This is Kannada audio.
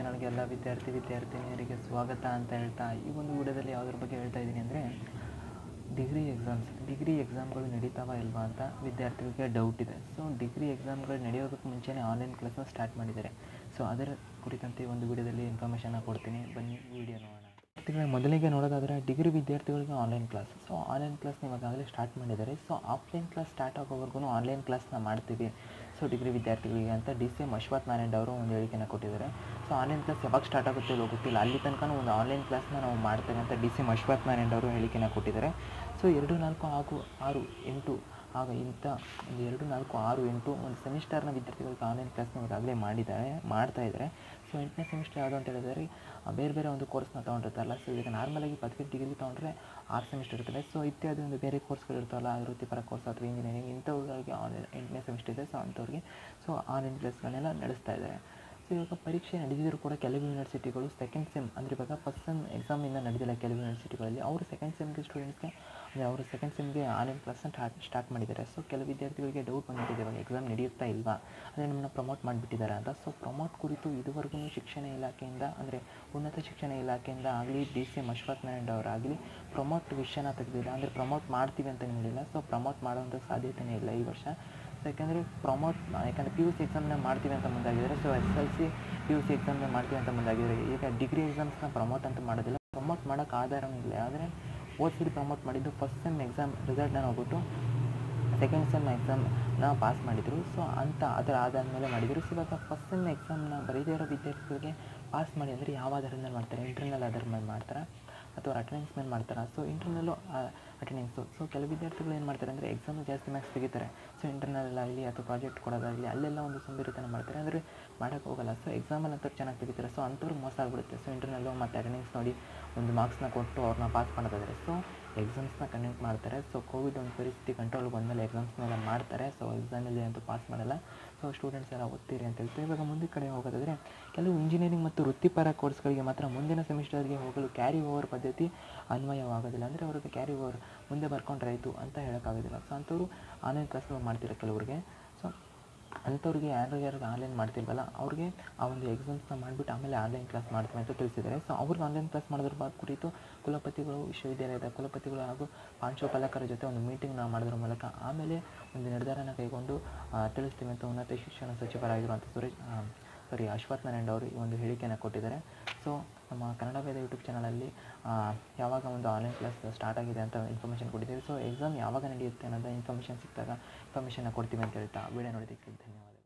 ಚಾನಲ್ಗೆ ಎಲ್ಲ ವಿದ್ಯಾರ್ಥಿ ವಿದ್ಯಾರ್ಥಿನಿಯರಿಗೆ ಸ್ವಾಗತ ಅಂತ ಹೇಳ್ತಾ ಈ ಒಂದು ವಿಡಿಯೋದಲ್ಲಿ ಯಾವುದ್ರ ಬಗ್ಗೆ ಹೇಳ್ತಾ ಇದ್ದೀನಿ ಅಂದರೆ ಡಿಗ್ರಿ ಎಕ್ಸಾಮ್ಸ್ ಡಿಗ್ರಿ ಎಕ್ಸಾಮ್ಗಳು ನಡೀತಾವ ಇಲ್ವಾ ಅಂತ ವಿದ್ಯಾರ್ಥಿಗಳಿಗೆ ಡೌಟ್ ಇದೆ ಸೊ ಡಿಗ್ರಿ ಎಕ್ಸಾಮ್ಗಳು ನಡೆಯೋದಕ್ಕೆ ಮುಂಚೆನೇ ಆನ್ಲೈನ್ ಕ್ಲಾಸ್ನ ಸ್ಟಾರ್ಟ್ ಮಾಡಿದ್ದಾರೆ ಸೊ ಅದರ ಕುರಿತಂತೆ ಈ ಒಂದು ವಿಡಿಯೋದಲ್ಲಿ ಇನ್ಫಾರ್ಮೇಷನ್ನ ಕೊಡ್ತೀನಿ ಬನ್ನಿ ವಿಡಿಯೋ ನೋಡೋಣ ವಿದ್ಯಾರ್ಥಿಗಳ ಮೊದಲಿಗೆ ನೋಡೋದಾದರೆ ಡಿಗ್ರಿ ವಿದ್ಯಾರ್ಥಿಗಳಿಗೆ ಆನ್ಲೈನ್ ಕ್ಲಾಸ್ ಸೊ ಆನ್ಲೈನ್ ಕ್ಲಾಸ್ನ ಇವಾಗಲೇ ಸ್ಟಾರ್ಟ್ ಮಾಡಿದ್ದಾರೆ ಸೊ ಆಫ್ಲೈನ್ ಕ್ಲಾಸ್ ಸ್ಟಾರ್ಟ್ ಆಗೋವರೆಗೂ ಆನ್ಲೈನ್ ಕ್ಲಾಸ್ನ ಮಾಡ್ತೀವಿ ಸೊ ಡಿಗ್ರಿ ವಿದ್ಯಾರ್ಥಿಗಳಿಗೆ ಅಂತ D C M Ashwath Narayan ಅವರು ಒಂದು ಹೇಳಿಕೆನ ಕೊಟ್ಟಿದ್ದಾರೆ ಸೊ ಆನ್ಲೈನ್ ಕ್ಲಾಸ್ ಯಾವಾಗ ಸ್ಟಾರ್ಟ್ ಆಗುತ್ತೆ ಇಲ್ಲೋ ಗೊತ್ತಿಲ್ಲ ಅಲ್ಲಿ ತನಕ ಒಂದು ಆನ್ಲೈನ್ ಕ್ಲಾಸ್ನ ನಾವು ಮಾಡ್ತೇವೆ ಅಂತ D C M Ashwath Narayan ಅವರು ಹೇಳಿಕೆನ ಕೊಟ್ಟಿದ್ದಾರೆ ಸೊ ಎರಡು ನಾಲ್ಕು ಹಾಗೂ ಆರು ಎಂಟು ಆಗ ಇಂಥ ಒಂದು ಎರಡು ನಾಲ್ಕು ಆರು ಎಂಟು ಒಂದು ಸೆಮಿಸ್ಟರ್ನ ವಿದ್ಯಾರ್ಥಿಗಳಿಗೆ ಆನ್ಲೈನ್ ಕ್ಲಾಸ್ನ ಈಗಾಗಲೇ ಮಾಡಿದ್ದಾರೆ ಮಾಡ್ತಾ ಇದ್ದಾರೆ ಸೊ ಎಂಟನೇ ಸೆಮಿಸ್ಟರ್ ಯಾವುದು ಅಂತ ಹೇಳಿದರೆ ಆ, ಬೇರೆ ಬೇರೆ ಒಂದು ಕೋರ್ಸ್ನ ತೊಗೊಂಡಿರ್ತಾರಲ್ಲ ಸೊ ಈಗ ನಾರ್ಮಲಾಗಿ ಪದವಿ ಡಿಗ್ರಿ ತೊಗೊಂಡ್ರೆ ಆರು ಸೆಮಿಸ್ಟರ್ ಇರ್ತದೆ ಸೊ ಇತ್ಯಾದಿ ಒಂದು ಬೇರೆ ಕೋರ್ಸ್ಗಳು ಇರ್ತಾವಲ್ಲ ವೃತ್ತಿಪರ ಕೋರ್ಸ್ ಅಥವಾ ಇಂಜಿನಿಯರಿಂಗ್ ಇಂಥವುಗಳಿಗೆ ಆನ್ಲೈನ್ ಎಂಟನೇ ಸೆಮಿಸ್ಟರ್ ಇದೆ ಸೊ ಅಂಥವ್ರಿಗೆ ಸೊ ಆನ್ಲೈನ್ ಕ್ಲಾಸ್ಗಳನ್ನೆಲ್ಲ ನಡೆಸ್ತಾ ಇದ್ದಾರೆ ಸೊ ಇವಾಗ ಪರೀಕ್ಷೆ ನಡೆದಿದ್ರು ಕೂಡ ಕೆಲವು ಯೂನಿವರ್ಸಿಟಿಗಳು ಸೆಕೆಂಡ್ ಸೆಮ್ ಅಂದರೆ ಇವಾಗ ಫಸ್ಟ್ ಸೆಮ್ ಎಕ್ಸಾಮ್ ಇನ್ನೂ ನಡೆದಿಲ್ಲ ಕೆಲವು ಯೂನಿವರ್ಸಿಟಿಗಳಲ್ಲಿ ಅವರು ಸೆಕೆಂಡ್ ಸೆಮ್ಗೆ ಸ್ಟೂಡೆಂಟ್ಸ್ಗೆ ಅಂದರೆ ಅವರು ಸೆಕೆಂಡ್ ಸೆಮ್ಗೆ ಆನ್ಲೈನ್ ಕ್ಲಾಸ್ನ ಸ್ಟಾರ್ಟ್ ಸ್ಟಾರ್ಟ್ ಮಾಡಿದ್ದಾರೆ ಸೊ ಕೆಲವು ವಿದ್ಯಾರ್ಥಿಗಳಿಗೆ ಡೌಟ್ ಬಂದ್ಬಿಟ್ಟಿದೆ ಇವಾಗ ಎಕ್ಸಾಮ್ ನಡೆಯುತ್ತಾ ಇಲ್ವಾ ಅಂದರೆ ನಮ್ಮನ್ನ ಪ್ರಮೋಟ್ ಮಾಡಿಬಿಟ್ಟಿದ್ದಾರೆ ಅಂತ ಸೊ ಪ್ರಮೋಟ್ ಕುರಿತು ಇದುವರೆಗೂ ಶಿಕ್ಷಣ ಇಲಾಖೆಯಿಂದ ಅಂದರೆ ಉನ್ನತ ಶಿಕ್ಷಣ ಇಲಾಖೆಯಿಂದ ಆಗಲಿ D C M Ashwath Narayan ಅವರಾಗಲಿ ಪ್ರಮೋಟ್ ವಿಷಯನ ತೆಗೆದಿಲ್ಲ ಅಂದರೆ ಪ್ರಮೋಟ್ ಮಾಡ್ತೀವಿ ಅಂತ ಹೇಳಿಲ್ಲ ಸೊ ಪ್ರಮೋಟ್ ಮಾಡೋಂಥ ಸಾಧ್ಯತೆಯೇ ಇಲ್ಲ ಈ ವರ್ಷ ಸೊ ಯಾಕೆಂದರೆ ಪ್ರಮೋಟ್ ಯಾಕಂದರೆ ಪಿ ಯು ಸಿ ಎಕ್ಸಾಮ್ನ ಮಾಡ್ತೀವಿ ಅಂತ ಮುಂದಾಗಿದ್ದಾರೆ so S L C P U C ಎಕ್ಸಾಮ್ನ ಮಾಡ್ತೀವಿ ಅಂತ ಮುಂದಾಗಿದ್ದಾರೆ ಈಗ ಡಿಗ್ರಿ ಎಕ್ಸಾಮ್ಸ್ನ ಪ್ರಮೋಟ್ ಅಂತ ಮಾಡೋದಿಲ್ಲ ಪ್ರಮೋಟ್ ಮಾಡೋಕ್ಕೆ ಆಧಾರನೂ ಇಲ್ಲ ಆದರೆ ಹೋದ ಸರಿ ಪ್ರಮೋಟ್ ಮಾಡಿದ್ದು ಫಸ್ಟ್ ಸೆಮ್ ಎಕ್ಸಾಮ್ ರಿಸಲ್ಟ್ನ ನೋಡ್ಬಿಟ್ಟು ಸೆಕೆಂಡ್ ಸೆಮ್ ಎಕ್ಸಾಮ್ನ ಪಾಸ್ ಮಾಡಿದರು ಸೊ ಅಂತ ಅದರ ಆಧಾರದ ಮಾಡಿದರು ಸೊ ಇವಾಗ ಫಸ್ಟ್ ಸೆಮ್ ಎಕ್ಸಾಮ್ನ ಬರೀದೇ ಇರೋ ವಿದ್ಯಾರ್ಥಿಗಳಿಗೆ ಪಾಸ್ ಮಾಡಿ ಅಂದರೆ ಯಾವ ಆಧಾರದ ಮೇಲೆ ಮಾಡ್ತಾರೆ ಇಂಟರ್ನಲ್ ಆಧಾರದ ಮೇಲೆ ಮಾಡ್ತಾರೆ ಅಥವಾ ಅಟೆಂಡೆನ್ಸ್ ಮೇಲೆ ಮಾಡ್ತಾರೆ ಸೊ ಇಂಟರ್ನಲ್ಲು ಅಟೆಂಡೆನ್ಸು ಸೊ ಕೆಲವು ವಿದ್ಯಾರ್ಥಿಗಳು ಏನು ಮಾಡ್ತಾರೆ ಅಂದರೆ ಎಕ್ಸಾಮ್ ಜಾಸ್ತಿ ಮ್ಯಾಕ್ಸ್ ತೆಗಿತಾರೆ ಸೊ ಇಂಟರ್ನಲ್ ಆಗಲಿ ಅಥವಾ ಪ್ರಾಜೆಕ್ಟ್ ಕೊಡೋದಾಗಲಿ ಅಲ್ಲೆಲ್ಲ ಒಂದು ಸಂಬಿರಿತನ ಮಾಡ್ತಾರೆ ಅಂದರೆ ಮಾಡೋಕ್ಕೆ ಹೋಗಲ್ಲ ಸೊ ಎಕ್ಸಾಮಲ್ಲಿ ಅಂತ ಚೆನ್ನಾಗಿ ತೆಗಿತಾರೆ ಸೊ ಅಂಥವ್ರಿಗೆ ಮೋಸ ಆಗಿಬಿಡುತ್ತೆ ಸೊ ಇಂಟರ್ನಲ್ಲು ಮತ್ತು ಅಟೆಂಡೆನ್ಸ್ ನೋಡಿ ಒಂದು ಮಾರ್ಕ್ಸ್ನ ಕೊಟ್ಟು ಅವ್ರನ್ನ ಪಾಸ್ ಮಾಡೋದಾದರೆ ಸೊ ಎಕ್ಸಾಮ್ಸ್ನ ಕಂಡಕ್ಟ್ ಮಾಡ್ತಾರೆ ಸೊ ಕೋವಿಡ್ ಒಂದು ಪರಿಸ್ಥಿತಿ ಕಂಟ್ರೋಲ್ಗೆ ಬಂದಮೇಲೆ ಎಕ್ಸಾಮ್ಸ್ನೆಲ್ಲ ಮಾಡ್ತಾರೆ ಸೊ ಎಕ್ಸಾಮಲ್ಲಿ ಅಂತೂ ಪಾಸ್ ಮಾಡಲ್ಲ ಸೊ ಸ್ಟೂಡೆಂಟ್ಸ್ ಎಲ್ಲ ಓದ್ತೀರಿ ಅಂತ ಹೇಳ್ತಾರೆ ಇವಾಗ ಮುಂದೆ ಕಡೆ ಹೋಗೋದಾದರೆ ಕೆಲವು ಇಂಜಿನಿಯರಿಂಗ್ ಮತ್ತು ವೃತ್ತಿಪರ ಕೋರ್ಸ್ಗಳಿಗೆ ಮಾತ್ರ ಮುಂದಿನ ಸೆಮಿಸ್ಟರ್ಗೆ ಹೋಗಲು ಕ್ಯಾರಿ ಓವರ್ ಪದ್ಧತಿ ಅನ್ವಯವಾಗೋದಿಲ್ಲ ಅಂದರೆ ಅವ್ರಿಗೆ ಕ್ಯಾರಿ ಓವರ್ ಮುಂದೆ ಬರ್ಕೊಂಡ್ರಾಯ್ತು ಅಂತ ಹೇಳೋಕ್ಕಾಗೋದಿಲ್ಲ ಸೊ ಅಂಥವ್ರು ಆನ್ಲೈನ್ ಕ್ಲಾಸ್ಗಳು ಮಾಡ್ತಿರೋ ಕೆಲವ್ರಿಗೆ ಸೊ ಅಂಥವ್ರಿಗೆ ಯಾರು ಯಾರು ಆನ್ಲೈನ್ ಮಾಡ್ತಿಲ್ವಲ್ಲ ಅವ್ರಿಗೆ ಆ ಒಂದು ಎಕ್ಸಾಮ್ಸ್ನ ಮಾಡಿಬಿಟ್ಟು ಆಮೇಲೆ ಆನ್ಲೈನ್ ಕ್ಲಾಸ್ ಮಾಡ್ತೀವಿ ಅಂತ ತಿಳಿಸಿದ್ದಾರೆ ಸೊ ಅವ್ರಿಗೆ ಆನ್ಲೈನ್ ಕ್ಲಾಸ್ ಮಾಡೋದ್ರ ಬಾ ಕುರಿತು ಕುಲಪತಿಗಳು ವಿಶ್ವವಿದ್ಯಾಲಯದ ಕುಲಪತಿಗಳು ಹಾಗೂ ಪಾಂಶೋಪಾಲಕರ ಜೊತೆ ಒಂದು ಮೀಟಿಂಗ್ನ ಮಾಡೋದ್ರ ಮೂಲಕ ಆಮೇಲೆ ಒಂದು ನಿರ್ಧಾರನ ಕೈಗೊಂಡು ಆ, ತಿಳಿಸ್ತೀವಿ ಅಂತ ಉನ್ನತ ಶಿಕ್ಷಣ ಸಚಿವರಾಗಿರುವಂಥ ಸುರೇಶ್ ಸಾರಿ ಅಶ್ವಥ್ ನಾರಾಯಣ್ ಅವರು ಈ ಒಂದು ಹೇಳಿಕೆಯನ್ನು ಕೊಟ್ಟಿದ್ದಾರೆ ಸೊ ನಮ್ಮ ಕನ್ನಡ ವೇದ ಯೂಟ್ಯೂಬ್ ಚಾನಲಲ್ಲಿ ಯಾವಾಗ ಒಂದು ಆನ್ಲೈನ್ ಕ್ಲಾಸ್ ಸ್ಟಾರ್ಟ್ ಆಗಿದೆ ಅಂತ ಇನ್ಫಾರ್ಮೇಷನ್ ಕೊಟ್ಟಿದ್ದೀವಿ ಸೊ ಎಕ್ಸಾಮ್ ಯಾವಾಗ ನಡೆಯುತ್ತೆ ಅನ್ನೋದು ಇನ್ಫಾರ್ಮೇಷನ್ ಸಿಕ್ಕಿದಾಗ ಇನ್ಫಾರ್ಮೇಷನ್ನ ಕೊಡ್ತೀವಿ ಅಂತ ಹೇಳ್ತಾ ವಿಡಿಯೋ ನೋಡೋದಕ್ಕೆ ಧನ್ಯವಾದ